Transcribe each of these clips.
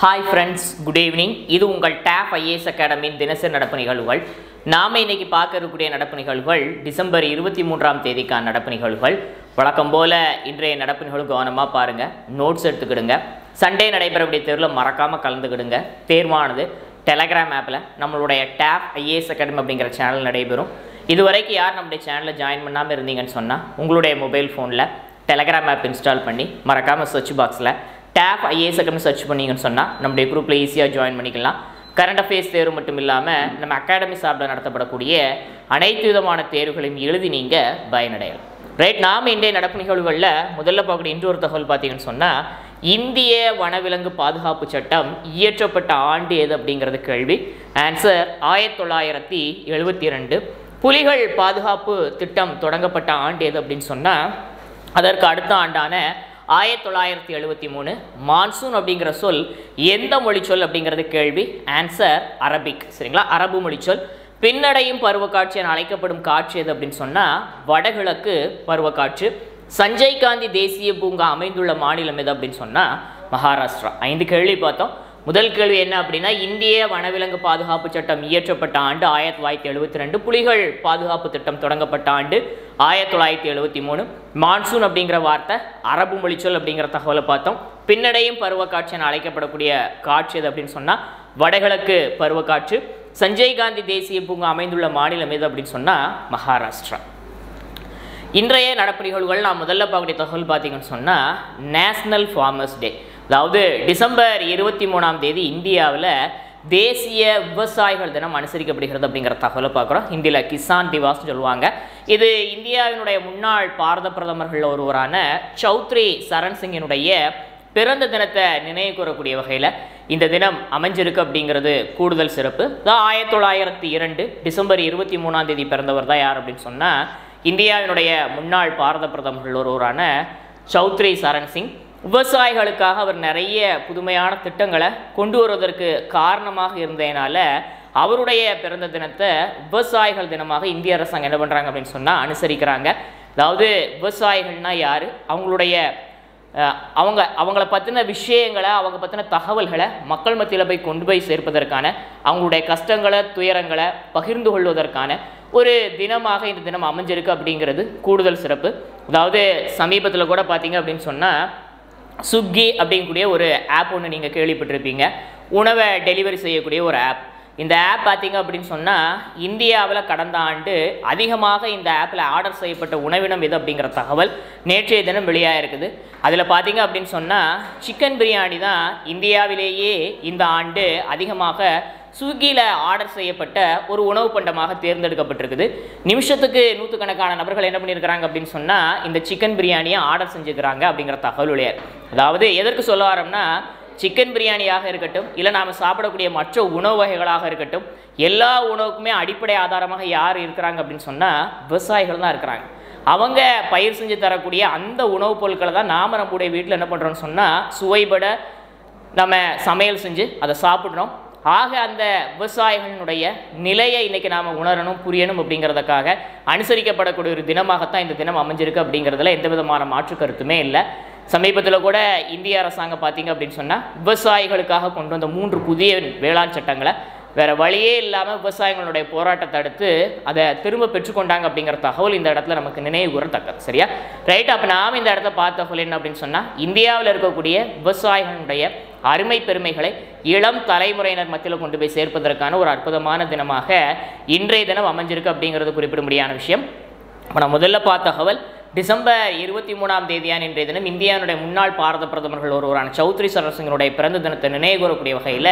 Hi friends good evening இது உங்கள் tape IAS அகாடமியின் தினசரி நடப்பு நிகழ்வுகள் நாம இன்னைக்கு பார்க்க இருக்கக்கூடிய நடப்பு நிகழ்வுகள் டிசம்பர் இருபத்தி மூன்றாம் தேதிக்கான நடப்பு நிகழ்வுகள் வழக்கம் போல இன்றைய நடப்பு நிகழ்வு கவனமாக பாருங்கள் நோட்ஸ் எடுத்துக்கிடுங்க சண்டே நடைபெறக்கூடிய தேர்வில் மறக்காமல் கலந்துக்கிடுங்க தேர்வானது டெலகிராம் ஆப்பில் நம்மளுடைய டேப் ஐஏஎஸ் அகாடமி அப்படிங்கிற சேனல் நடைபெறும் இதுவரைக்கும் யார் நம்முடைய சேனலில் ஜாயின் பண்ணாமல் இருந்தீங்கன்னு சொன்னால் உங்களுடைய மொபைல் ஃபோனில் டெலகிராம் ஆப் இன்ஸ்டால் பண்ணி மறக்காமல் சர்ச் பாக்ஸில் டேப் ஐஏஎஸ் அகாடமி சர்ச் பண்ணீங்கன்னு சொன்னால் நம்முடைய குரூப்பில் ஈஸியாக ஜாயின் பண்ணிக்கலாம் கரண்ட் அஃபேர்ஸ் தேர்வு மட்டும் இல்லாமல் நம்ம அகாடமி சார்பில் நடத்தப்படக்கூடிய அனைத்து விதமான தேர்வுகளையும் எழுதி நீங்கள் பயனடையலாம் ரைட் நாம் இன்றைய நடப்பு நிகழ்வுகளில் முதல்ல பார்க்கக்கூடிய இன்னொரு தகவல் பார்த்தீங்கன்னு சொன்னால் இந்திய வனவிலங்கு பாதுகாப்பு சட்டம் இயற்றப்பட்ட ஆண்டு எது அப்படிங்கிறது கேள்வி ஆன்சர் ஆயிரத்தி தொள்ளாயிரத்தி எழுபத்தி ரெண்டு புலிகள் பாதுகாப்பு திட்டம் தொடங்கப்பட்ட ஆண்டு எது அப்படின்னு சொன்னால் அதற்கு அடுத்த ஆண்டான ஆயிரத்தி தொள்ளாயிரத்தி எழுபத்தி மூணு மான்சூன் அப்படிங்கிற சொல் எந்த மொழிச்சொல் அப்படிங்கிறது கேள்வி ஆன்சர் அரபிக் சரிங்களா அரபு மொழிச்சொல் பின்னடையும் பருவக்காட்சி என அழைக்கப்படும் காட்சி எது அப்படின்னு சொன்னால் வடகிழக்கு பருவக்காற்று சஞ்சய் காந்தி தேசிய பூங்கா அமைந்துள்ள மாநிலம் எது அப்படின்னு சொன்னால் மகாராஷ்டிரா ஐந்து கேள்வி பார்த்தோம் முதல் கேள்வி என்ன அப்படின்னா இந்திய வனவிலங்கு பாதுகாப்பு சட்டம் இயற்றப்பட்ட ஆண்டு ஆயிரத்தி தொள்ளாயிரத்தி எழுபத்தி ரெண்டு புலிகள் பாதுகாப்பு திட்டம் தொடங்கப்பட்ட ஆண்டு ஆயிரத்தி தொள்ளாயிரத்தி எழுபத்தி மூணு மான்சூன் அப்படிங்கிற வார்த்தை அரபு மொழிச்சொல் அப்படிங்கிற தகவலை பார்த்தோம் பின்னடையும் பருவக்காட்சி என அழைக்கப்படக்கூடிய காட்சி எது அப்படின்னு சொன்னால் வடகிழக்கு பருவக்காற்று சஞ்சய் காந்தி தேசிய பூங்கா அமைந்துள்ள மாநிலம் எது அப்படின்னு சொன்னால் மகாராஷ்டிரா இன்றைய நடப்பு நிகழ்வுகள் நான் முதல்ல பார்க்கக்கூடிய தகவல் பார்த்தீங்கன்னு சொன்னால் நேஷ்னல் ஃபார்மர்ஸ் டே அதாவது டிசம்பர் இருபத்தி மூணாம் தேதி இந்தியாவில் தேசிய விவசாயிகள் தினம் அனுசரிக்கப்படுகிறது அப்படிங்கிற தகவலை பார்க்குறோம் ஹிந்தியில் கிசான் திவாஸ் சொல்லுவாங்க இது இந்தியாவினுடைய முன்னாள் பாரத பிரதமர்கள் ஒருவரான சௌத்ரி சரண் சிங்கினுடைய பிறந்த தினத்தை நினைவு கூறக்கூடிய வகையில் இந்த தினம் அமைஞ்சிருக்கு அப்படிங்கிறது கூடுதல் சிறப்பு தான் ஆயிரத்தி தொள்ளாயிரத்தி இரண்டு டிசம்பர் இருபத்தி மூணாம் தேதி பிறந்தவர் தான் யார் அப்படின்னு சொன்னால் இந்தியாவினுடைய முன்னாள் பாரத பிரதமர்கள் ஒருவரான சௌத்ரி சரண் சிங் விவசாயிகளுக்காக அவர் நிறைய புதுமையான திட்டங்களை கொண்டு வருவதற்கு காரணமாக இருந்ததுனால அவருடைய பிறந்த தினத்தை விவசாயிகள் தினமாக இந்திய அரசாங்கம் என்ன பண்ணுறாங்க அப்படின்னு சொன்னால் அனுசரிக்கிறாங்க அதாவது விவசாயிகள்னா யார் அவங்களுடைய அஹ், அவங்க அவங்கள பற்றின விஷயங்களை அவங்க பற்றின தகவல்களை மக்கள் மத்தியில் போய் கொண்டு போய் சேர்ப்பதற்கான அவங்களுடைய கஷ்டங்களை துயரங்களை பகிர்ந்து கொள்வதற்கான ஒரு தினமாக இந்த தினம் அமைஞ்சிருக்கு அப்படிங்கிறது கூடுதல் சிறப்பு அதாவது சமீபத்தில் கூட பார்த்தீங்க அப்படின்னு சொன்னால் ஸ்விக்கி அப்படிங்கக்கூடிய ஒரு ஆப் ஒன்று நீங்கள் கேள்விப்பட்டிருப்பீங்க உணவை டெலிவரி செய்யக்கூடிய ஒரு ஆப் இந்த ஆப் பார்த்தீங்க அப்படின்னு சொன்னால் இந்தியாவில் கடந்த ஆண்டு அதிகமாக இந்த ஆப்பில் ஆர்டர் செய்யப்பட்ட உணவினம் எது அப்படிங்கிற தகவல் நேற்றைய தினம் வெளியாக இருக்குது அதில் பார்த்தீங்க அப்படின்னு சொன்னால் சிக்கன் பிரியாணி தான் இந்தியாவிலேயே இந்த ஆண்டு அதிகமாக ஸ்விக்கியில் ஆர்டர் செய்யப்பட்ட ஒரு உணவு பண்டமாக தேர்ந்தெடுக்கப்பட்டிருக்குது நிமிஷத்துக்கு நூற்றுக்கணக்கான நபர்கள் என்ன பண்ணியிருக்கிறாங்க அப்படின்னு சொன்னால் இந்த சிக்கன் பிரியாணியை ஆர்டர் செஞ்சுக்கிறாங்க அப்படிங்கிற தகவல் வெளியார் அதாவது எதற்கு சொல்ல வரோம்னா சிக்கன் பிரியாணியாக இருக்கட்டும் இல்லை நாம் சாப்பிடக்கூடிய மற்ற உணவு வகைகளாக இருக்கட்டும் எல்லா உணவுக்குமே அடிப்படை ஆதாரமாக யார் இருக்கிறாங்க அப்படின்னு சொன்னால் விவசாயிகள் தான் இருக்கிறாங்க அவங்க பயிர் செஞ்சு தரக்கூடிய அந்த உணவுப் பொருட்களை தான் நாம் நம்முடைய வீட்டில் என்ன பண்ணுறோம்னு சொன்னால் சுவைபட நம்ம சமையல் செஞ்சு அதை சாப்பிட்றோம் ஆக அந்த விவசாயிகளினுடைய நிலையை இன்னைக்கு நாம் உணரணும் புரியணும் அப்படிங்கிறதுக்காக அனுசரிக்கப்படக்கூடிய ஒரு தினமாகத்தான் இந்த தினம் அமைஞ்சிருக்கு அப்படிங்கிறதுல எந்த விதமான மாற்று கருத்துமே இல்லை சமீபத்தில் கூட இந்திய அரசாங்கம் பார்த்தீங்க அப்படின்னு சொன்னால் விவசாயிகளுக்காக கொண்டு வந்த மூன்று புதிய வேளாண் சட்டங்களை வேற வழியே இல்லாமல் விவசாயிகளுடைய போராட்டத்தை அடுத்து அதை திரும்ப பெற்றுக்கொண்டாங்க அப்படிங்கிற தகவல் இந்த இடத்துல நமக்கு நினைவு கூறத்தக்கது சரியா ரைட் அப்போ நாம் இந்த இடத்துல பார்த்த தகவல் என்ன அப்படின்னு சொன்னால் இந்தியாவில் இருக்கக்கூடிய விவசாயிகளுடைய அருமை பெருமைகளை இளம் தலைமுறையினர் மத்தியில் கொண்டு போய் சேர்ப்பதற்கான ஒரு அற்புதமான தினமாக இன்றைய தினம் அமைஞ்சிருக்கு அப்படிங்கிறது குறிப்பிடும்படியான விஷயம் இப்போ நான் முதல்ல பார்த்த தகவல் டிசம்பர் இருபத்தி மூணாம் தேதியான இன்றைய தினம் இந்தியாவுடைய முன்னாள் பாரத பிரதமர்கள் ஒருவரான சௌத்ரி சரசிங்கனுடைய பிறந்த தினத்தை நினைவு கூறக்கூடிய வகையில்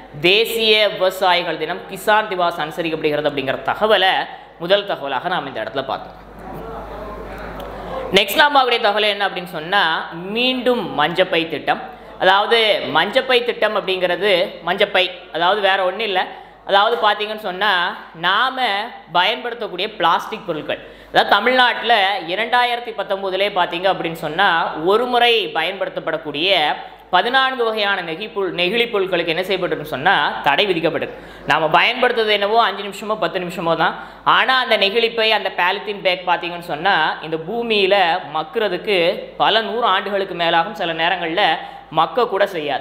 தேசிய விவசாயிகள் தினம் கிசான் திவாஸ் அனுசரிக்கப்படுகிறது அப்படிங்கிற தகவலை முதல் தகவலாக நாம் இந்த இடத்துல பார்த்தோம் நெக்ஸ்ட் நாம் பார்க்கக்கூடிய தகவல் என்ன அப்படின்னு சொன்னால் மீண்டும் மஞ்சப்பை திட்டம் அதாவது மஞ்சப்பை திட்டம் அப்படிங்கிறது மஞ்சப்பை அதாவது வேற ஒன்றும் இல்லை அதாவது பார்த்தீங்கன்னு சொன்னால் நாம் பயன்படுத்தக்கூடிய பிளாஸ்டிக் பொருட்கள் அதாவது தமிழ்நாட்டில் இரண்டாயிரத்தி பத்தொம்போதுலேயே பார்த்தீங்க அப்படின்னு சொன்னால் ஒரு முறை பயன்படுத்தப்படக்கூடிய பதினான்கு வகையான நெகிப்புள் நெகிழி பொருட்களுக்கு என்ன செய்யப்பட்டிருக்குன்னு சொன்னால் தடை விதிக்கப்பட்டது நாம் பயன்படுத்துறது என்னவோ அஞ்சு நிமிஷமோ பத்து நிமிஷமோ தான் ஆனால் அந்த நெகிழிப்பை அந்த பாலித்தீன் பேக் பார்த்தீங்கன்னு சொன்னால் இந்த பூமியில் மக்கிறதுக்கு பல நூறு ஆண்டுகளுக்கு மேலாகும் சில நேரங்களில் மக்க கூட செய்யாது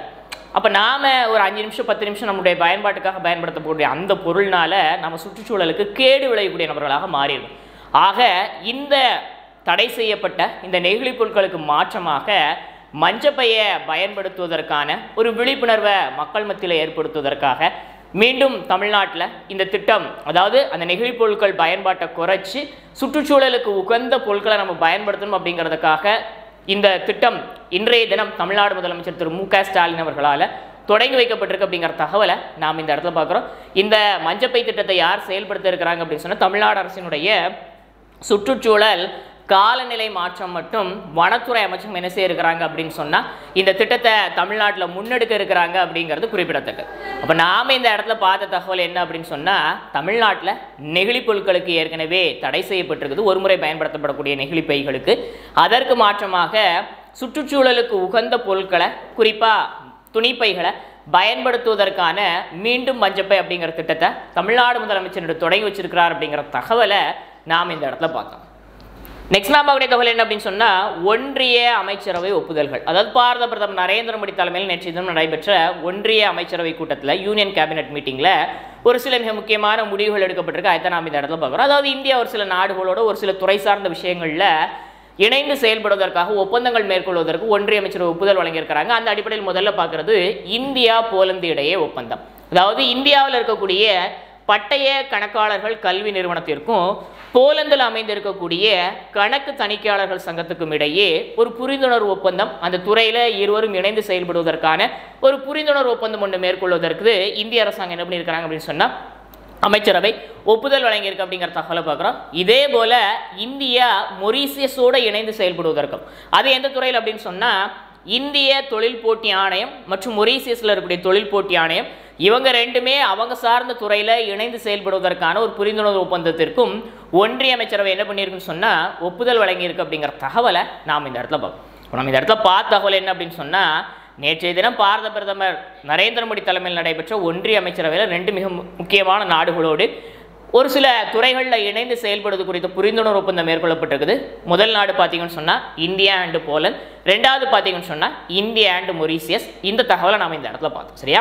அப்போ நாம ஒரு அஞ்சு நிமிஷம் பத்து நிமிஷம் நம்முடைய பயன்பாட்டுக்காக பயன்படுத்தக்கூடிய அந்த பொருள்னால நம்ம சுற்றுச்சூழலுக்கு கேடு விளையக்கூடிய நபர்களாக மாறிடும் ஆக இந்த தடை செய்யப்பட்ட இந்த நெகிழி பொருட்களுக்கு மாற்றமாக மஞ்சப்பையை பயன்படுத்துவதற்கான ஒரு விழிப்புணர்வை மக்கள் மத்தியில் ஏற்படுத்துவதற்காக மீண்டும் தமிழ்நாட்டில் இந்த திட்டம் அதாவது அந்த நெகிழி பொருட்கள் பயன்பாட்டை குறைச்சி சுற்றுச்சூழலுக்கு உகந்த பொருட்களை நம்ம பயன்படுத்தணும் அப்படிங்கிறதுக்காக இந்த திட்டம் இன்றைய தினம் தமிழ்நாடு முதலமைச்சர் திரு மு க ஸ்டாலின் அவர்களால் தொடங்கி வைக்கப்பட்டிருக்கு அப்படிங்கிற தகவலை நாம் இந்த இடத்துல பார்க்குறோம் இந்த மஞ்சப்பை திட்டத்தை யார் செயல்படுத்த இருக்கிறாங்க அப்படின்னு சொன்னால் தமிழ்நாடு அரசினுடைய சுற்றுச்சூழல் காலநிலை மாற்றம் மற்றும் வனத்துறை அமைச்சகம் என்ன செய்ய இருக்கிறாங்க அப்படின்னு சொன்னால் இந்த திட்டத்தை தமிழ்நாட்டில் முன்னெடுக்க இருக்கிறாங்க அப்படிங்கிறது குறிப்பிடத்தக்கது அப்போ நாம் இந்த இடத்துல பார்த்த தகவல் என்ன அப்படின்னு சொன்னால் தமிழ்நாட்டில் நெகிழி பொருட்களுக்கு ஏற்கனவே தடை செய்யப்பட்டிருக்குது ஒரு முறை பயன்படுத்தப்படக்கூடிய நெகிழி பைகளுக்கு அதற்கு மாற்றமாக சுற்றுச்சூழலுக்கு உகந்த பொருட்களை குறிப்பாக துணிப்பைகளை பயன்படுத்துவதற்கான மீண்டும் மஞ்சப்பை அப்படிங்கிற திட்டத்தை தமிழ்நாடு முதலமைச்சர் தொடங்கி வச்சிருக்கிறார் அப்படிங்கிற தகவலை நாம் இந்த இடத்துல பார்த்தோம் நெக்ஸ்ட் நாம் பார்க்கக்கூடிய தகவல் என்ன அப்படின்னு சொன்னால் ஒன்றிய அமைச்சரவை ஒப்புதல்கள் அதாவது பாரத பிரதமர் நரேந்திர மோடி தலைமையில் நேற்று தினம் நடைபெற்ற ஒன்றிய அமைச்சரவை கூட்டத்தில் யூனியன் கேபினெட் மீட்டிங்கில் ஒரு சில மிக முக்கியமான முடிவுகள் எடுக்கப்பட்டிருக்கு அதை நாம் இந்த இடத்துல பார்க்குறோம் அதாவது இந்தியா ஒரு சில நாடுகளோட ஒரு சில துறை சார்ந்த விஷயங்களில் இணைந்து செயல்படுவதற்காக ஒப்பந்தங்கள் மேற்கொள்வதற்கு ஒன்றிய அமைச்சர் ஒப்புதல் வழங்கியிருக்கிறாங்க அந்த அடிப்படையில் முதல்ல பார்க்குறது இந்தியா போலந்து இடையே ஒப்பந்தம் அதாவது இந்தியாவில் இருக்கக்கூடிய பட்டய கணக்காளர்கள் கல்வி நிறுவனத்திற்கும் போலந்தில் அமைந்திருக்கக்கூடிய கணக்கு தணிக்கையாளர்கள் சங்கத்துக்கும் இடையே ஒரு புரிந்துணர்வு ஒப்பந்தம் அந்த துறையில் இருவரும் இணைந்து செயல்படுவதற்கான ஒரு புரிந்துணர்வு ஒப்பந்தம் ஒன்று மேற்கொள்வதற்கு இந்திய அரசாங்கம் என்ன பண்ணியிருக்கிறாங்க அப்படின்னு சொன்னால் அமைச்சரவை ஒப்புதல் வழங்கியிருக்கு அப்படிங்கிற தகவலை பார்க்குறோம் இதே போல இந்தியா மொரீசியஸோடு இணைந்து செயல்படுவதற்கும் அது எந்த துறையில் அப்படின்னு சொன்னால் இந்திய தொழில் போட்டி ஆணையம் மற்றும் மொரீசியஸில் இருக்கக்கூடிய தொழில் போட்டி ஆணையம் இவங்க ரெண்டுமே அவங்க சார்ந்த துறையில் இணைந்து செயல்படுவதற்கான ஒரு புரிந்துணர்வு ஒப்பந்தத்திற்கும் ஒன்றிய அமைச்சரவை என்ன பண்ணியிருக்குன்னு சொன்னால் ஒப்புதல் வழங்கியிருக்கு அப்படிங்கிற தகவலை நாம் இந்த இடத்துல பார்ப்போம் இப்போ நம்ம இந்த இடத்துல பார்த்த தகவல் என்ன அப்படின்னு சொன்னால் நேற்றைய தினம் பாரத பிரதமர் நரேந்திர மோடி தலைமையில் நடைபெற்ற ஒன்றிய அமைச்சரவையில் ரெண்டு மிக மு- முக்கியமான நாடுகளோடு ஒரு சில துறைகளில் இணைந்து செயல்படுவது குறித்த புரிந்துணர்வு ஒப்பந்தம் மேற்கொள்ளப்பட்டிருக்குது முதல் நாடு பார்த்தீங்கன்னு சொன்னால் இந்தியா அண்டு போலந்து ரெண்டாவது பார்த்தீங்கன்னு சொன்னால் இந்தியா அண்டு மொரீசியஸ் இந்த தகவலை நாம் இந்த இடத்துல பார்த்தோம் சரியா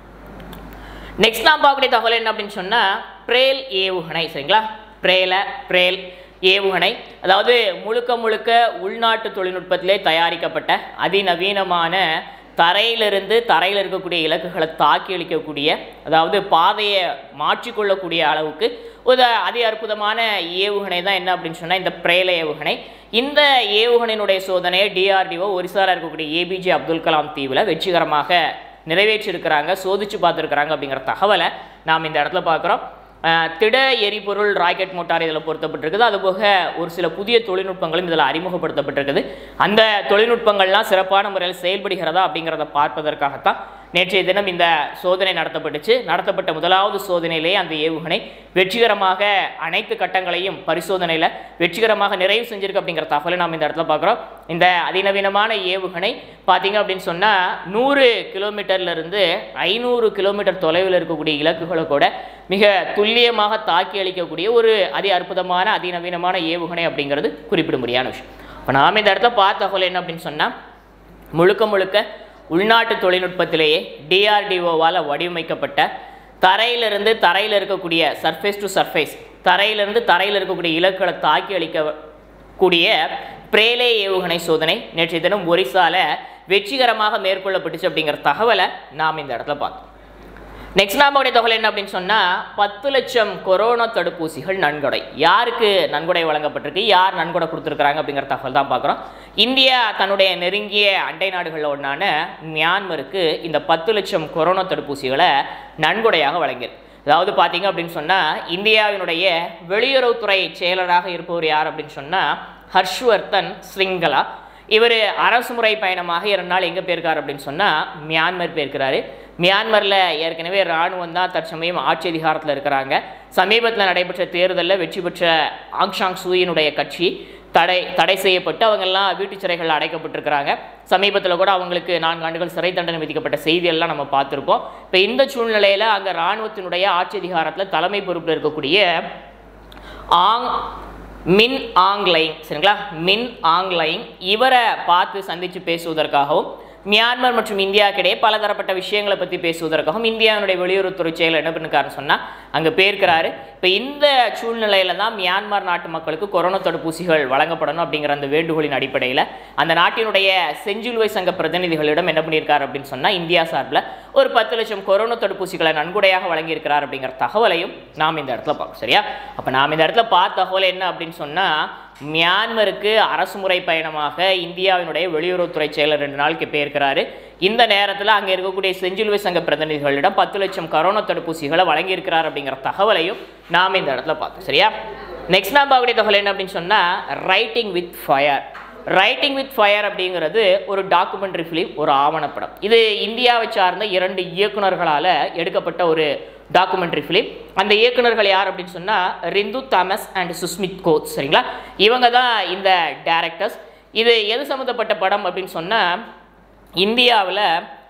நெக்ஸ்ட் நாம் பார்க்கக்கூடிய தகவல் என்ன அப்படின்னு சொன்னால் பிரேல் ஏவுகணை சரிங்களா பிரேல பிரேல் ஏவுகணை அதாவது முழுக்க முழுக்க உள்நாட்டு தொழில்நுட்பத்திலே தயாரிக்கப்பட்ட அதிநவீனமான தரையிலிருந்து தரையில் இருக்கக்கூடிய இலக்குகளை தாக்கி அளிக்கக்கூடிய அதாவது பாதையை மாற்றிக்கொள்ளக்கூடிய அளவுக்கு ஒரு அதி அற்புதமான ஏவுகணை தான் என்ன அப்படின்னு சொன்னால் இந்த பிரேல ஏவுகணை இந்த ஏவுகணையினுடைய சோதனையை டிஆர்டிஓ ஒரிசால இருக்கக்கூடிய ஏபிஜே அப்துல் கலாம் தீவில் வெற்றிகரமாக நிறைவேற்றியிருக்கிறாங்க சோதிச்சு பார்த்துருக்குறாங்க அப்படிங்கிற தகவலை நாம் இந்த இடத்துல பார்க்குறோம் அஹ், திட எரிபொருள் ராக்கெட் மோட்டார் இதில் பொருத்தப்பட்டிருக்குது அதுபோக ஒரு சில புதிய தொழில்நுட்பங்களும் இதில் அறிமுகப்படுத்தப்பட்டிருக்குது அந்த தொழில்நுட்பங்கள்லாம் சிறப்பான முறையில் செயல்படுகிறதா அப்படிங்கிறத பார்ப்பதற்காகத்தான் நேற்றைய தினம் இந்த சோதனை நடத்தப்பட்டுச்சு நடத்தப்பட்ட முதலாவது சோதனையிலேயே அந்த ஏவுகணை வெற்றிகரமாக அனைத்து கட்டங்களையும் பரிசோதனையில் வெற்றிகரமாக நிறைவு செஞ்சிருக்கு அப்படிங்கிற தகவலை நாம் இந்த இடத்துல பார்க்குறோம் இந்த அதிநவீனமான ஏவுகணை பார்த்தீங்க அப்படின்னு சொன்னால் நூறு கிலோமீட்டர்லேருந்து ஐநூறு கிலோமீட்டர் தொலைவில் இருக்கக்கூடிய இலக்குகளை கூட மிக துல்லியமாக தாக்கி அளிக்கக்கூடிய ஒரு அதி அற்புதமான அதிநவீனமான ஏவுகணை அப்படிங்கிறது குறிப்பிடும்படியான விஷயம் இப்போ நாம் இந்த இடத்துல பார்த்த தகவல் என்ன அப்படின்னு சொன்னால் முழுக்க முழுக்க உள்நாட்டு தொழில்நுட்பத்திலேயே டிஆர்டிஓவால் வடிவமைக்கப்பட்ட தரையிலிருந்து தரையில் இருக்கக்கூடிய சர்ஃபேஸ் டு சர்ஃபேஸ் தரையிலிருந்து தரையில் இருக்கக்கூடிய இலக்குகளை தாக்கி அளிக்கக்கூடிய பிரேலே ஏவுகணை சோதனை நேற்றைய தினம் ஒரிசால வெற்றிகரமாக மேற்கொள்ளப்பட்டுச்சு அப்படிங்கிற தகவலை நாம் இந்த இடத்துல பார்த்தோம் நெக்ஸ்ட் நாமோடைய தகவல் என்ன அப்படின்னு சொன்னால் பத்து லட்சம் கொரோனா தடுப்பூசிகள் நன்கொடை யாருக்கு நன்கொடை வழங்கப்பட்டிருக்கு யார் நன்கொடை கொடுத்துருக்குறாங்க அப்படிங்கிற தகவல் தான் பார்க்குறோம் இந்தியா தன்னுடைய நெருங்கிய அண்டை நாடுகளில் ஒன்றான மியான்மருக்கு இந்த பத்து லட்சம் கொரோனா தடுப்பூசிகளை நன்கொடையாக வழங்கியிருக்கு அதாவது பார்த்தீங்க அப்படின்னு சொன்னால் இந்தியாவினுடைய வெளியுறவுத்துறை செயலராக இருப்பவர் யார் அப்படின்னு சொன்னால் ஹர்ஷ்வர்தன் ஸ்ரிங்கலா இவர் அரசு முறை பயணமாக இரண்டு நாள் எங்கே போயிருக்காரு அப்படின்னு சொன்னால் மியான்மர் போயிருக்கிறாரு மியான்மரில் ஏற்கனவே இராணுவம் தான் தற்சமயம் ஆட்சி அதிகாரத்தில் இருக்கிறாங்க சமீபத்தில் நடைபெற்ற தேர்தலில் வெற்றி பெற்ற ஆங்ஷாங் சூயினுடைய கட்சி தடை தடை செய்யப்பட்டு அவங்கெல்லாம் வீட்டு சிறைகளில் அடைக்கப்பட்டிருக்கிறாங்க சமீபத்தில் கூட அவங்களுக்கு நான்கு ஆண்டுகள் சிறை தண்டனை விதிக்கப்பட்ட செய்தியெல்லாம் நம்ம பார்த்துருப்போம் இப்போ இந்த சூழ்நிலையில் அங்கே இராணுவத்தினுடைய ஆட்சி அதிகாரத்தில் தலைமை பொறுப்பில் இருக்கக்கூடிய ஆங் மின் ஆங்லைங் சரிங்களா மின் ஆங்லைங் இவரை பார்த்து சந்தித்து பேசுவதற்காகவும் மியான்மர் மற்றும் இந்தியாவுக்கிடையே பலதரப்பட்ட விஷயங்களை பற்றி பேசுவதற்காகவும் இந்தியாவினுடைய வெளியுறவுத்துறை செயலர் என்ன பண்ணிருக்காருன்னு சொன்னால் அங்கே போயிருக்கிறாரு இப்போ இந்த சூழ்நிலையில தான் மியான்மர் நாட்டு மக்களுக்கு கொரோனா தடுப்பூசிகள் வழங்கப்படணும் அப்படிங்கிற அந்த வேண்டுகோளின் அடிப்படையில் அந்த நாட்டினுடைய செஞ்சிலுவை சங்க பிரதிநிதிகளிடம் என்ன பண்ணியிருக்காரு அப்படின்னு சொன்னால் இந்தியா சார்பில் ஒரு பத்து லட்சம் கொரோனா தடுப்பூசிகளை நன்கொடையாக வழங்கியிருக்கிறார் அப்படிங்கிற தகவலையும் நாம் இந்த இடத்துல பார்க்கணும் சரியா அப்போ நாம் இந்த இடத்துல பார்த்த தகவல் என்ன அப்படின்னு சொன்னால் மியான்மருக்கு அரசுமுறை பயணமாக இந்தியாவினுடைய வெளியுறவுத்துறை செயலர் ரெண்டு நாளைக்கு போயிருக்கிறாரு இந்த நேரத்தில் அங்கே இருக்கக்கூடிய செஞ்சிலுவை சங்க பிரதிநிதிகளிடம் பத்து லட்சம் கரோனா தடுப்பூசிகளை வழங்கியிருக்கிறார் அப்படிங்கிற தகவலையும் நாம் இந்த இடத்துல பார்த்தோம் சரியா நெக்ஸ்ட் நான் பார்க்கக்கூடிய தகவல் என்ன அப்படின்னு சொன்னால் writing with fire writing with fire அப்படிங்கிறது ஒரு டாக்குமெண்ட்ரி ஃபிலிம் ஒரு ஆவணப்படம் இது இந்தியாவை சார்ந்த இரண்டு இயக்குனர்களால் எடுக்கப்பட்ட ஒரு டாக்குமெண்ட்ரி ஃபிலிம் அந்த இயக்குனர்கள் யார் அப்படின்னு சொன்னால் ரிந்து தாமஸ் அண்ட் சுஸ்மித் கோத் சரிங்களா இவங்க தான் இந்த டேரக்டர்ஸ் இது எது சம்மந்தப்பட்ட படம் அப்படின்னு சொன்னால் இந்தியாவில்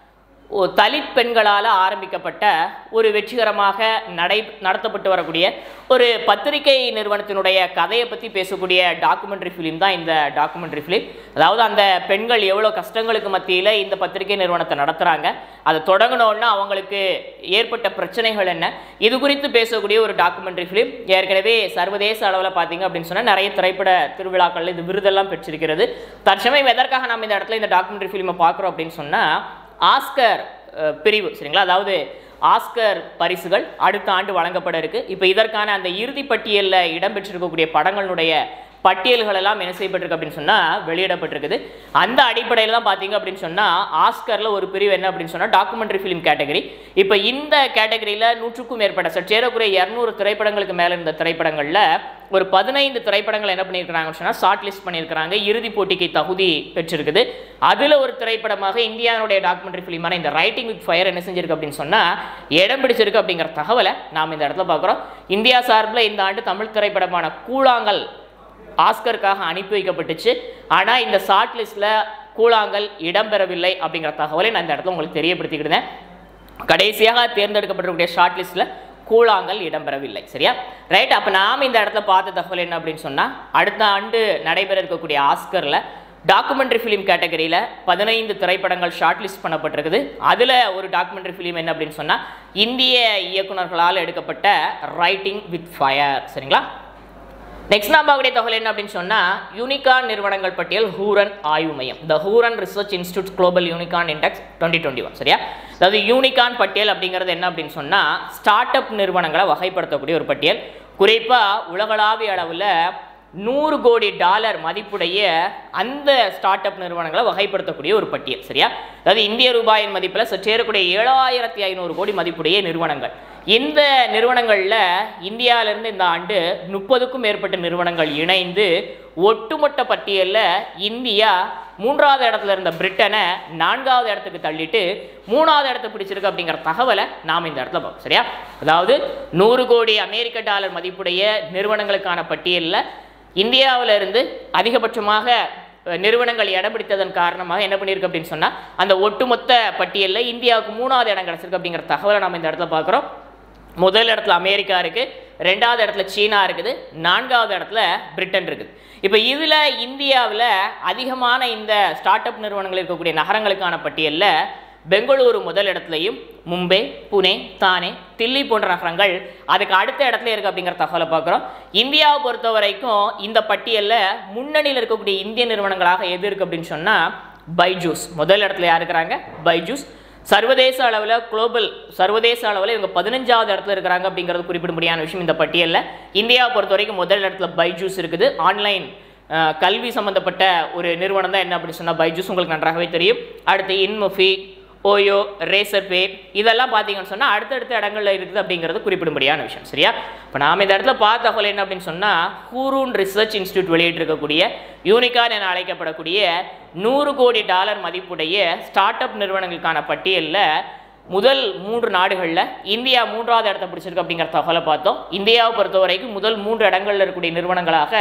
ஒ- தலித் பெண்களால் ஆரம்பிக்கப்பட்ட ஒரு வெற்றிகரமாக நடை நடத்தப்பட்டு வரக்கூடிய ஒரு பத்திரிகை நிறுவனத்தினுடைய கதையை பற்றி பேசக்கூடிய டாக்குமெண்ட்ரி ஃபிலிம் தான் இந்த டாக்குமெண்ட்ரி ஃபிலிம் அதாவது அந்த பெண்கள் எவ்வளோ கஷ்டங்களுக்கு மத்தியில் இந்த பத்திரிகை நிறுவனத்தை நடத்துகிறாங்க அதை தொடங்கினோன்னா அவங்களுக்கு ஏற்பட்ட பிரச்சனைகள் என்ன இது குறித்து பேசக்கூடிய ஒரு டாக்குமெண்ட்ரி ஃபிலிம் ஏற்கனவே சர்வதேச அளவில் பார்த்தீங்க அப்படின்னு சொன்னால் நிறைய திரைப்பட திருவிழாக்களில் இது விருதெல்லாம் பெற்றிருக்கிறது தற்சமயம் எதற்காக நம்ம இந்த இடத்துல இந்த டாக்குமெண்ட்ரி ஃபிலிமை பார்க்குறோம் அப்படின்னு சொன்னால் ஆஸ்கர் அஹ், பிரிவு சரிங்களா அதாவது ஆஸ்கர் பரிசுகள் அடுத்த ஆண்டு வழங்கப்பட இருக்கு இப்போ இதற்கான அந்த இறுதி பட்டியலில் இடம்பெற்றிருக்கக்கூடிய படங்களுடைய பட்டியல்கள் எல்லாம் என்ன செய்யப்பட்டிருக்கு அப்படின்னு சொன்னால் வெளியிடப்பட்டிருக்குது அந்த அடிப்படையில் தான் பார்த்தீங்க அப்படின்னு சொன்னால் ஆஸ்கரில் ஒரு பிரிவு என்ன அப்படின்னு சொன்னால் டாக்குமெண்ட்ரி ஃபிலிம் கேட்டகரி இப்போ இந்த கேட்டகரியில் நூற்றுக்கும் மேற்பட்ட சற்றேறக்குறைய இரநூறு திரைப்படங்களுக்கு மேலே இருந்த திரைப்படங்களில் ஒரு பதினைந்து திரைப்படங்கள் என்ன பண்ணியிருக்கிறாங்கன்னு சொன்னால் ஷார்ட் லிஸ்ட் பண்ணியிருக்கிறாங்க இறுதிப் போட்டிக்கு தகுதி பெற்றிருக்குது அதில் ஒரு திரைப்படமாக இந்தியாவுடைய டாக்குமெண்ட்ரி ஃபிலிமான இந்த ரைட்டிங் வித் ஃபயர் என்ன செஞ்சிருக்கு அப்படின்னு சொன்னால் இடம் பிடிச்சிருக்கு அப்படிங்கிற தகவலை நாம் இந்த இடத்துல பார்க்குறோம் இந்தியா சார்பில் இந்த ஆண்டு தமிழ் திரைப்படமான கூழாங்கல் ஆஸ்கருக்காக அனுப்பி வைக்கப்பட்டுச்சு ஆனால் இந்த ஷார்ட் லிஸ்ட்டில் கூழாங்கல் இடம்பெறவில்லை அப்படிங்கிற தகவலை நான் இந்த இடத்துல உங்களுக்கு தெரியப்படுத்திக்கிட்டேன் கடைசியாக தேர்ந்தெடுக்கப்பட்டிருக்கக்கூடிய ஷார்ட் லிஸ்ட்டில் கூழாங்கல் இடம்பெறவில்லை சரியா ரைட் அப்போ நாம் இந்த இடத்துல பார்த்த தகவல் என்ன அப்படின்னு சொன்னால் அடுத்த ஆண்டு நடைபெற இருக்கக்கூடிய ஆஸ்கரில் டாக்குமெண்ட்ரி ஃபிலிம் கேட்டகரியில் பதினைந்து திரைப்படங்கள் ஷார்ட் லிஸ்ட் பண்ணப்பட்டிருக்குது அதில் ஒரு டாக்குமெண்ட்ரி ஃபிலிம் என்ன அப்படின்னு சொன்னால் இந்திய இயக்குனர்களால் எடுக்கப்பட்ட ரைட்டிங் வித் ஃபயர் சரிங்களா நெக்ஸ்ட் நான் பார்க்கக்கூடிய தகவல் என்ன அப்படின்னு சொன்னால் யூனிகான் நிறுவனங்கள் பட்டியல் ஹூரன் ஆய்வு மையம் the Hurun research institute global unicorn index twenty twenty one சரியா அதாவது யூனிகான் பட்டியல் அப்படிங்கிறது என்ன அப்படின்னு சொன்னால் ஸ்டார்ட் அப் நிறுவனங்களை வகைப்படுத்தக்கூடிய ஒரு பட்டியல் குறிப்பாக உலகளாவிய அளவில் நூறு கோடி டாலர் மதிப்புடைய அந்த ஸ்டார்ட் அப் நிறுவனங்களை வகைப்படுத்தக்கூடிய ஒரு பட்டியல் சரியா அதாவது இந்திய ரூபாயின் மதிப்பில் சற்றேறக்கூடிய ஏழாயிரத்தி ஐநூறு கோடி மதிப்புடைய நிறுவனங்கள் இந்த நிறுவனங்களில் இந்தியாவிலிருந்து இந்த ஆண்டு முப்பதுக்கும் மேற்பட்ட நிறுவனங்கள் இணைந்து ஒட்டுமொத்த பட்டியலில் இந்தியா மூன்றாவது இடத்துல இருந்த பிரிட்டனை நான்காவது இடத்துக்கு தள்ளிட்டு மூணாவது இடத்தை பிடிச்சிருக்கு அப்படிங்கிற தகவலை நாம் இந்த இடத்துல பார்ப்போம் சரியா அதாவது நூறு கோடி அமெரிக்க டாலர் மதிப்புடைய நிறுவனங்களுக்கான பட்டியலில் இந்தியாவில இருந்து அதிகபட்சமாக அஹ், நிறுவனங்கள் இடம் பிடித்ததன் காரணமாக என்ன பண்ணியிருக்கு அப்படின்னு சொன்னால் அந்த ஒட்டுமொத்த பட்டியலில் இந்தியாவுக்கு மூணாவது இடம் கிடச்சிருக்கு அப்படிங்கிற தகவலை நம்ம இந்த இடத்துல பார்க்குறோம் முதல் இடத்துல அமெரிக்கா இருக்குது ரெண்டாவது இடத்துல சீனா இருக்குது நான்காவது இடத்துல பிரிட்டன் இருக்குது இப்போ இதில் இந்தியாவில் அதிகமான இந்த ஸ்டார்ட் அப் நிறுவனங்கள் இருக்கக்கூடிய நகரங்களுக்கான பட்டியலில் பெங்களூரு முதல் இடத்துலையும் மும்பை புனே தானே தில்லி போன்ற நகரங்கள் அதுக்கு அடுத்த இடத்துல இருக்குது அப்படிங்கிற தகவலை பார்க்குறோம் இந்தியாவை பொறுத்த வரைக்கும் இந்த பட்டியலில் முன்னணியில் இருக்கக்கூடிய இந்திய நிறுவனங்களாக எது இருக்குது அப்படின்னு சொன்னால் பைஜூஸ் முதல் இடத்துல யார் இருக்கிறாங்க பைஜூஸ் சர்வதேச அளவில் குளோபல் சர்வதேச அளவில் இவங்க பதினஞ்சாவது இடத்துல இருக்கிறாங்க அப்படிங்கிறது குறிப்பிடும்படியான விஷயம் இந்த பட்டியலில் இந்தியாவை பொறுத்த வரைக்கும் முதல் இடத்துல பைஜூஸ் இருக்குது ஆன்லைன் அஹ், கல்வி சம்மந்தப்பட்ட ஒரு நிறுவனம் தான் என்ன அப்படின்னு சொன்னால் பைஜூஸ் உங்களுக்கு நன்றாகவே தெரியும் அடுத்து இன்மொஃபி ஓயோ ரேசர் பே இதெல்லாம் பார்த்தீங்கன்னு சொன்னால் அடுத்தடுத்த இடங்கள்ல இருக்குது அப்படிங்கிறது குறிப்பிடும்படியான விஷயம் சரியா இப்போ நாம் இந்த இடத்துல பார்த்த தகவல் என்ன அப்படின்னு சொன்னால் ஹூரூன் ரிசர்ச் இன்ஸ்டியூட் வெளியிட்டிருக்கக்கூடிய யூனிகான் என அழைக்கப்படக்கூடிய நூறு கோடி டாலர் மதிப்புடைய ஸ்டார்ட் அப் நிறுவனங்களுக்கான பட்டியலில் முதல் மூன்று நாடுகளில் இந்தியா மூன்றாவது இடத்தை பிடிச்சிருக்கு அப்படிங்கிற தகவலை பார்த்தோம் இந்தியாவை பொறுத்த வரைக்கும் முதல் மூன்று இடங்களில் இருக்கக்கூடிய நிறுவனங்களாக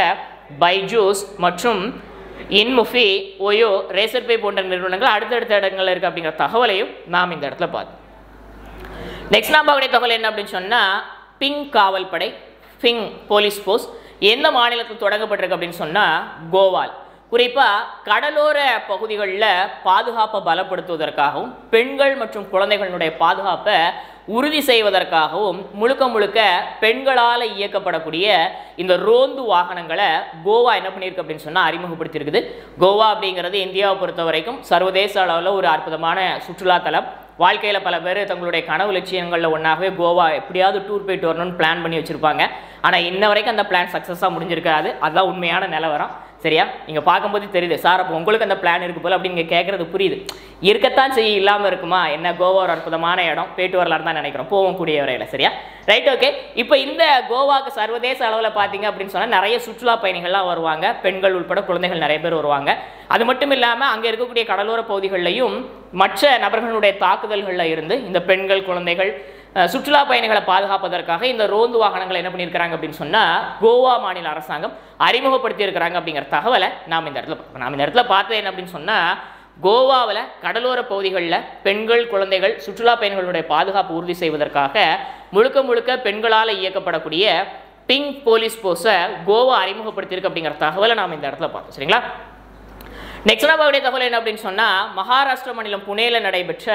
பைஜூஸ் மற்றும் இன்முஃபி ஓயோ ரேசர் பே போன்ற நிறுவனங்கள் அடுத்தடுத்த இடங்கள்ல இருக்குது அப்படிங்கிற தகவலையும் நாம் இந்த இடத்துல பார்த்தோம் நெக்ஸ்ட் நாம் பார்க்கக்கூடிய தகவல் என்ன அப்படின்னு சொன்னால் பிங் காவல்படை பிங் போலீஸ் போஸ்ட் எந்த மாநிலத்தில் தொடங்கப்பட்டிருக்கு அப்படின்னு சொன்னால் கோவால் குறிப்பாக கடலோர பகுதிகளில் பாதுகாப்பை பலப்படுத்துவதற்காகவும் பெண்கள் மற்றும் குழந்தைகளுடைய பாதுகாப்பை உறுதி செய்வதற்காகவும் முழுக்க முழுக்க பெண்களால் இயக்கப்படக்கூடிய இந்த ரோந்து வாகனங்களை கோவா என்ன பண்ணியிருக்கு அப்படின்னு சொன்னால் அறிமுகப்படுத்தியிருக்குது கோவா அப்படிங்கிறது இந்தியாவை பொறுத்த வரைக்கும் சர்வதேச அளவில் ஒரு அற்புதமான சுற்றுலாத்தலம் வாழ்க்கையில் பல பேர் தங்களுடைய கனவு லட்சியங்களில் ஒன்றாகவே கோவா எப்படியாவது டூர் போயிட்டு வரணும்னு பிளான் பண்ணி வச்சுருப்பாங்க ஆனால் இன்ன வரைக்கும் அந்த பிளான் சக்ஸஸாக முடிஞ்சிருக்காது அதுதான் உண்மையான நிலவரம் சரியா நீங்கள் பார்க்கும்போது தெரியுது சார் அப்போ உங்களுக்கு அந்த பிளான் இருக்கு போல அப்படின்னு நீங்கள் கேட்குறது புரியுது இருக்கத்தான் செய்ய இல்லாமல் இருக்குமா என்ன கோவா ஒரு அற்புதமான இடம் போயிட்டு வரலான்னு தான் நினைக்கிறோம் போவோம் கூடிய வரையில் சரியா ரைட் ஓகே இப்போ இந்த கோவாக்கு சர்வதேச அளவில் பார்த்தீங்க அப்படின்னு சொன்னால் நிறைய சுற்றுலா பயணிகள்லாம் வருவாங்க பெண்கள் உட்பட குழந்தைகள் நிறைய பேர் வருவாங்க அது மட்டும் இல்லாமல் அங்கே இருக்கக்கூடிய கடலோர பகுதிகளிலையும் மற்ற நபர்களுடைய தாக்குதல்களில் இருந்து இந்த பெண்கள் குழந்தைகள் அஹ், சுற்றுலா பயணிகளை பாதுகாப்பதற்காக இந்த ரோந்து வாகனங்களை என்ன பண்ணியிருக்கிறாங்க அப்படின்னு சொன்னால் கோவா மாநில அரசாங்கம் அறிமுகப்படுத்தி இருக்கிறாங்க அப்படிங்கிற தகவலை நாம் இந்த இடத்துல பார்க்கணும். நாம் இந்த இடத்துல பார்த்தது என்ன அப்படின்னு சொன்னால் கோவாவில் கடலோர பகுதிகளில் பெண்கள் குழந்தைகள் சுற்றுலா பயணிகளுடைய பாதுகாப்பு உறுதி செய்வதற்காக முழுக்க முழுக்க பெண்களால் இயக்கப்படக்கூடிய பிங்க் போலீஸ் போர்ஸை கோவா அறிமுகப்படுத்தியிருக்கு அப்படிங்கிற தகவலை நாம் இந்த இடத்துல பார்த்தோம் சரிங்களா நெக்ஸ்ட் நம்மளுடைய தகவல் என்ன அப்படின்னு சொன்னால் மகாராஷ்டிர மாநிலம் புனேல நடைபெற்ற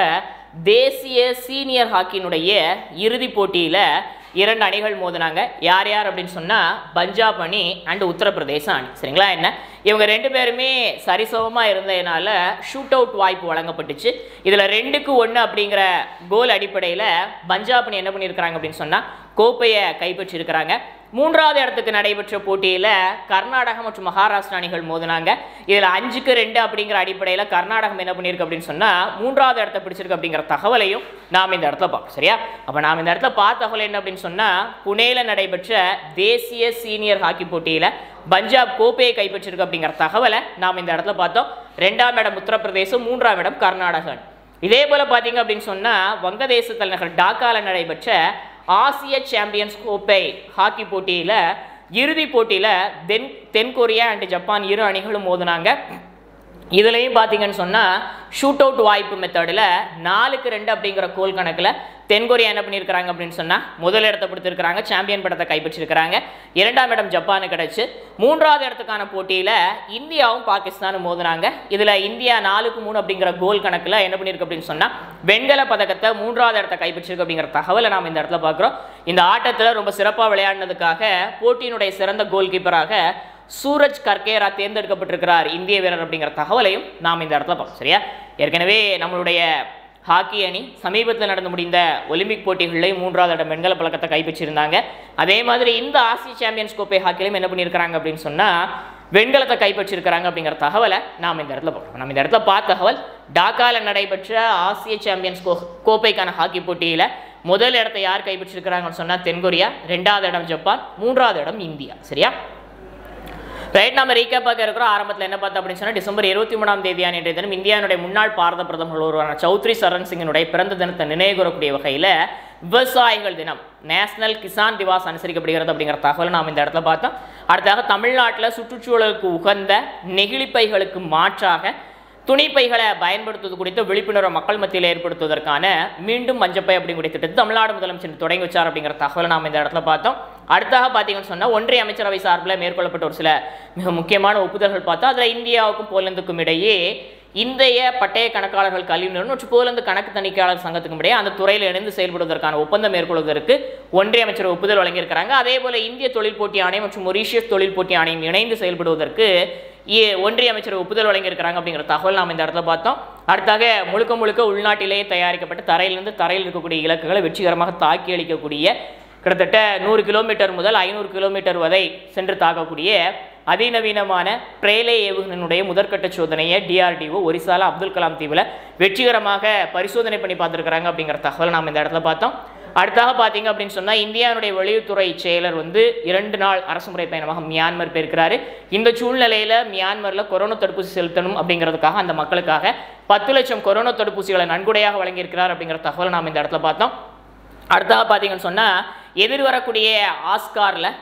தேசிய சீனியர் ஹாக்கியினுடைய இறுதிப் போட்டியில் இரண்டு அணிகள் மோதினாங்க யார் யார் அப்படின்னு சொன்னால் பஞ்சாப் அணி அண்ட் உத்தரப்பிரதேச அணி சரிங்களா என்ன இவங்க ரெண்டு பேருமே சரிசமமாக இருந்ததுனால ஷூட் அவுட் வாய்ப்பு வழங்கப்பட்டுச்சு இதில் ரெண்டுக்கு ஒன்று அப்படிங்கிற கோல் அடிப்படையில் பஞ்சாப் அணி என்ன பண்ணியிருக்கிறாங்க அப்படின்னு சொன்னால் கோப்பையை கைப்பற்றியிருக்கிறாங்க மூன்றாவது இடத்துக்கு நடைபெற்ற போட்டியில் கர்நாடகம் மற்றும் மகாராஷ்டிரா அணிகள் மோதினாங்க இதில் அஞ்சுக்கு ரெண்டு அப்படிங்கிற அடிப்படையில் கர்நாடகம் என்ன பண்ணியிருக்கு அப்படின்னு சொன்னால் மூன்றாவது இடத்த பிடிச்சிருக்கு அப்படிங்கிற தகவலையும் நாம் இந்த இடத்துல பார்ப்போம் சரியா அப்போ நாம் இந்த இடத்துல பார்த்த தகவல் என்ன அப்படின்னு சொன்னால் புனேல நடைபெற்ற தேசிய சீனியர் ஹாக்கி போட்டியில் பஞ்சாப் கோப்பையை கைப்பற்றிருக்கு அப்படிங்கிற தகவலை நாம் இந்த இடத்துல பார்த்தோம் ரெண்டாம் இடம் உத்தரப்பிரதேசம் மூன்றாம் இடம் கர்நாடக அணி இதே போல் பார்த்தீங்க அப்படின்னு சொன்னால் வங்கதேச தலைநகர் டாக்காவில் நடைபெற்ற ஆசிய சாம்பியன்ஸ் கோப்பை ஹாக்கி போட்டியில் இறுதிப் போட்டியில் தென் தென்கொரியா அண்ட் ஜப்பான் இரு அணிகளும் மோதினாங்க இதுலேயும் பார்த்தீங்கன்னு சொன்னால் ஷூட் அவுட் வாய்ப்பு மெத்தடில் நாலுக்கு ரெண்டு அப்படிங்கிற கோல் கணக்கில் தென்கொரியா என்ன பண்ணியிருக்கிறாங்க அப்படின்னு சொன்னால் முதல் இடத்தை கொடுத்துருக்காங்க சாம்பியன் படத்தை கைப்பற்றிருக்கிறாங்க இரண்டாம் இடம் ஜப்பானுக்கு கிடச்சி மூன்றாவது இடத்துக்கான போட்டியில் இந்தியாவும் பாகிஸ்தானும் மோதினாங்க இதில் இந்தியா நாலுக்கு மூணு அப்படிங்கிற கோல் கணக்கில் என்ன பண்ணியிருக்கு அப்படின்னு சொன்னால் வெண்கல பதக்கத்தை மூன்றாவது இடத்தை கைப்பற்றிருக்கு அப்படிங்கிற தகவலை நாம் இந்த இடத்துல பார்க்குறோம் இந்த ஆட்டத்தில் ரொம்ப சிறப்பாக விளையாடினதுக்காக போட்டியினுடைய சிறந்த கோல் கீப்பராக சூரஜ் கர்கேரா தேர்ந்தெடுக்கப்பட்டிருக்கிறார் இந்திய வீரர் அப்படிங்கிற தகவலையும் நாம் இந்த இடத்துல பார்ப்போம் சரியா ஏற்கனவே நம்மளுடைய ஹாக்கி அணி சமீபத்தில் நடந்து முடிந்த ஒலிம்பிக் போட்டிகளில் மூன்றாவது இடம் வெண்கல பழக்கத்தை கைப்பற்றியிருந்தாங்க அதே மாதிரி இந்த ஆசிய சாம்பியன்ஸ் கோப்பை ஹாக்கிலையும் என்ன பண்ணியிருக்கிறாங்க அப்படின்னு சொன்னால் வெண்கலத்தை கைப்பற்றியிருக்கிறாங்க அப்படிங்கிற தகவலை நாம் இந்த இடத்துல பார்க்கணும் நம்ம இந்த இடத்துல பார்த்த தகவல் டாக்காவில் நடைபெற்ற ஆசிய சாம்பியன்ஸ் கோ கோப்பைக்கான ஹாக்கி போட்டியில் முதல் இடத்தை யார் கைப்பற்றிருக்கிறாங்கன்னு சொன்னால் தென்கொரியா ரெண்டாவது இடம் ஜப்பான் மூன்றாவது இடம் இந்தியா சரியா ரைட் நம்ம ரீகேப் பார்க்க இருக்கிறோம் ஆரம்பத்தில் என்ன பார்த்தோம் அப்படின்னு சொன்னால் டிசம்பர் இருபத்தி மூணாம் தேதியான இன்றைய தினம் இந்தியாவுடைய முன்னாள் பாரத பிரதமர் ஒருவரான சௌத்ரி சரண் சிங்கினுடைய பிறந்த தினத்தை நினைவு கூறக்கூடிய வகையில் விவசாயிகள் தினம் நேஷனல் கிசான் திவாஸ் அனுசரிக்கப்படுகிறது அப்படிங்கிற தகவலை நாம் இந்த இடத்துல பார்த்தோம் அடுத்தாக தமிழ்நாட்டில் சுற்றுச்சூழலுக்கு உகந்த நெகிழிப்பைகளுக்கு மாற்றாக துணிப்பைகளை பயன்படுத்துவது குறித்த விழிப்புணர்வை மக்கள் மத்தியில் ஏற்படுத்துவதற்கான மீண்டும் மஞ்சப்பை அப்படிங்கிற திட்டத்தை தமிழ்நாடு முதலமைச்சர் தொடங்கி வச்சார் அப்படிங்கிற தகவலை நாம் இந்த இடத்துல பார்த்தோம் அடுத்தாக பார்த்தீங்கன்னு சொன்னால் ஒன்றிய அமைச்சரவை சார்பில் மேற்கொள்ளப்பட்ட ஒரு சில மிக முக்கியமான ஒப்புதல்கள் பார்த்தோம் அதில் இந்தியாவுக்கும் போலந்துக்கும் இடையே இந்திய பட்டய கணக்காளர்கள் கல்வி நிறுவனம் மற்றும் போலந்து கணக்கு தணிக்கையாளர் சங்கத்துக்கும் இடையே அந்த துறையில் இணைந்து செயல்படுவதற்கான ஒப்பந்தம் மேற்கொள்வதற்கு ஒன்றிய அமைச்சர் ஒப்புதல் வழங்கியிருக்கிறாங்க அதே போல இந்திய தொழில் போட்டி ஆணையம் மற்றும் மொரீஷியஸ் தொழில் போட்டி ஆணையம் இணைந்து செயல்படுவதற்கு இ- ஒன்றிய அமைச்சர் ஒப்புதல் வழங்கியிருக்கிறாங்க அப்படிங்கிற தகவல் நாம் இந்த இடத்துல பார்த்தோம் அடுத்தாக முழுக்க முழுக்க உள்நாட்டிலேயே தயாரிக்கப்பட்ட தரையிலிருந்து தரையில் இருக்கக்கூடிய இலக்குகளை வெற்றிகரமாக தாக்கி அளிக்கக்கூடிய கிட்டத்தட்ட நூறு கிலோமீட்டர் முதல் ஐநூறு கிலோமீட்டர் வரை சென்று தாக்கக்கூடிய அதிநவீனமான பிரேலே ஏவுகணையினுடைய முதற்கட்ட சோதனையை டிஆர்டிஓ ஒரிசால அப்துல் கலாம் தீவில் வெற்றிகரமாக பரிசோதனை பண்ணி பார்த்துருக்குறாங்க அப்படிங்கிற தகவல் நாம் இந்த இடத்துல பார்த்தோம் அடுத்தாக பார்த்தீங்க அப்படின்னு சொன்னால் இந்தியாவுடைய வெளியுறவுத்துறை செயலர் வந்து இரண்டு நாள் அரசுமுறை பயணமாக மியான்மர் போயிருக்கிறாரு இந்த சூழ்நிலையில் மியான்மரில் கொரோனா தடுப்பூசி செலுத்தணும் அப்படிங்கிறதுக்காக அந்த மக்களுக்காக பத்து லட்சம் கொரோனா தடுப்பூசிகளை நன்கொடையாக வழங்கியிருக்கிறார் அப்படிங்கிற தகவல் நாம் இந்த இடத்துல பார்த்தோம் அடுத்ததாக பார்த்தீங்கன்னு சொன்னால் எதிர்வரக்கூடிய ஆஸ்காரில்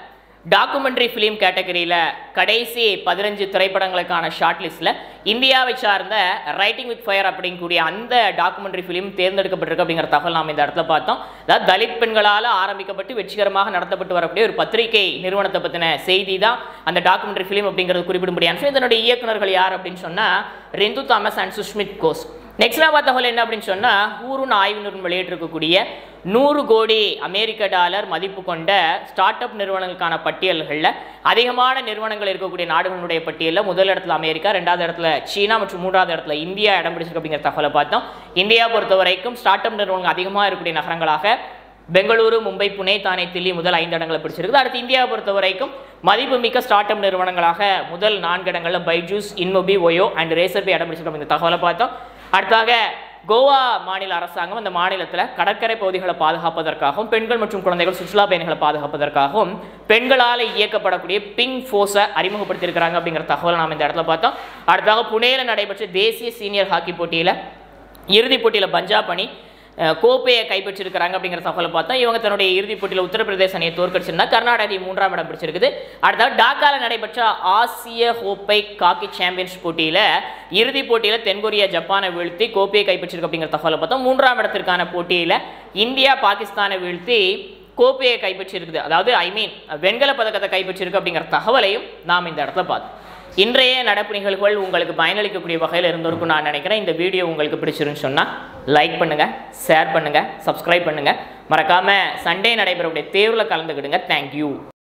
டாக்குமெண்ட்ரி ஃபிலிம் கேட்டகரியில் கடைசி பதினஞ்சு திரைப்படங்களுக்கான ஷார்ட் லிஸ்ட்டில் இந்தியாவை சார்ந்த ரைட்டிங் வித் ஃபயர் அப்படிங்கக்கூடிய அந்த டாக்குமெண்ட்ரி ஃபிலிம் தேர்ந்தெடுக்கப்பட்டிருக்கு அப்படிங்கிற தகவல் நாம் இந்த இடத்துல பார்த்தோம் அதாவது தலித் பெண்களால் ஆரம்பிக்கப்பட்டு வெற்றிகரமாக நடத்தப்பட்டு வரக்கூடிய ஒரு பத்திரிகை நிறுவனத்தை பற்றின செய்தி தான் அந்த டாக்குமெண்ட்ரி ஃபிலிம் அப்படிங்கிறது குறிப்பிடும்படியான விஷயம். இதனுடைய இயக்குனர்கள் யார் அப்படின்னு சொன்னால் ரெந்து தாமஸ் அண்ட் சுஷ்மித் கோஸ் நெக்ஸ்ட் பார்த்த தகவல் என்ன அப்படின்னு சொன்னால் ஊருன் ஆய்வு நிறுவனம் வெளியிட்டிருக்கக்கூடிய நூறு கோடி அமெரிக்க டாலர் மதிப்பு கொண்ட ஸ்டார்ட் அப் நிறுவனங்களுக்கான பட்டியல்களில் அதிகமான நிறுவனங்கள் இருக்கக்கூடிய நாடுகளுடைய பட்டியலில் முதல் இடத்துல அமெரிக்கா ரெண்டாவது இடத்துல சீனா மற்றும் மூன்றாவது இடத்துல இந்தியா இடம் பிடிச்சிருக்கு அப்படிங்கிற தகவலை பார்த்தோம் இந்தியா பொறுத்த வரைக்கும் ஸ்டார்ட் அப் நிறுவனங்கள் அதிகமாக இருக்கக்கூடிய நகரங்களாக பெங்களூரு மும்பை புனே தானே தில்லி முதல் ஐந்து இடங்களை பிடிச்சிருக்குது அடுத்து இந்தியாவை பொறுத்த வரைக்கும் மதிப்புமிக்க ஸ்டார்ட் அப் நிறுவனங்களாக முதல் நான்கு இடங்களில் பைஜூஸ் இன்மோபி ஒயோ அண்ட் ரேசர்பி இடம் பிடிச்சிருக்கோம் இந்த தகவலை பார்த்தோம் அடுத்தாக கோவா மாநில அரசாங்கம் அந்த மாநிலத்தில் கடற்கரை பகுதிகளை பாதுகாப்பதற்காகவும் பெண்கள் மற்றும் குழந்தைகள் சுற்றுலா பயணிகளை பாதுகாப்பதற்காகவும் பெண்களால் இயக்கப்படக்கூடிய பிங்க் ஃபோர்ஸை அறிமுகப்படுத்தியிருக்கிறாங்க அப்படிங்கிற தகவலை நாம் இந்த இடத்துல பார்த்தோம் அடுத்தாக புனேயில் நடைபெற்ற தேசிய சீனியர் ஹாக்கி போட்டியில் இறுதிப் போட்டியில் பஞ்சாப் அணி அஹ், கோப்பையை கைப்பற்றிருக்கிறாங்க அப்படிங்கிற தகவலை பார்த்தா இவங்க தன்னுடைய இறுதிப் போட்டியில் உத்தரப்பிரதேச அணியை தோற்கடிச்சிருந்தா கர்நாடகா மூன்றாம் இடம் பிடிச்சிருக்குது அடுத்தது டாக்காவில் நடைபெற்ற ஆசிய கோப்பை காக்கி சாம்பியன்ஸ் போட்டியில் இறுதிப் போட்டியில் தென்கொரியா ஜப்பானை வீழ்த்தி கோப்பையை கைப்பற்றிருக்கு அப்படிங்கிற தகவலை பார்த்தோம் மூன்றாம் இடத்திற்கான போட்டியில் இந்தியா பாகிஸ்தானை வீழ்த்தி கோப்பையை கைப்பற்றியிருக்குது அதாவது ஐ மீன் வெண்கல பதக்கத்தை கைப்பற்றியிருக்கு அப்படிங்கிற தகவலையும் நாம் இந்த இடத்துல பார்த்தோம் இன்றைய நடப்பு நிகழ்வுகள் உங்களுக்கு பயனளிக்கக்கூடிய வகையில் இருந்திருக்கும் நான் நினைக்கிறேன் இந்த வீடியோ உங்களுக்கு பிடிச்சிருன்னு சொன்னால் லைக் பண்ணுங்கள் ஷேர் பண்ணுங்கள் சப்ஸ்கிரைப் பண்ணுங்கள் மறக்காமல் சண்டே நடைபெறக்கூடிய தேர்வில் கலந்துக்கிடுங்க தேங்க்யூ